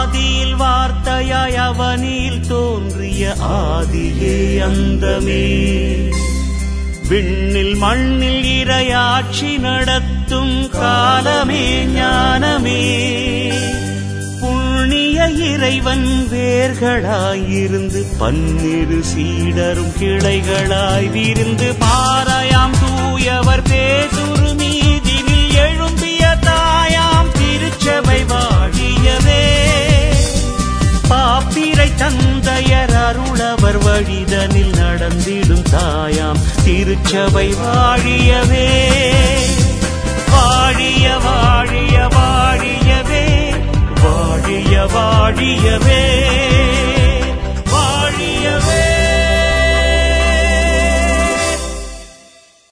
ஆதியில் வார்த்தையாய் அவனில் தோன்றிய ஆதியே அந்தமே விண்ணில் மண்ணில் இரையாட்சி நடத்தும் காலமே ஞானமே புண்ணிய இறைவன் வேர்களாயிருந்து பன்னிரு சீடரும் கிளைகளாய் விருந்து பாராயாம் தூயவர் பேசுரு மீதினில் எழும்பிய தாயாம் திருச்சபை வாழியவே பாப்பிரை தந்தையர் அருளவர் வழிதனில் நடந்திடும் தாயாம் திருச்சபை வாழியவே வாழிய வாழிய வாழியவே வாழிய வாழியவே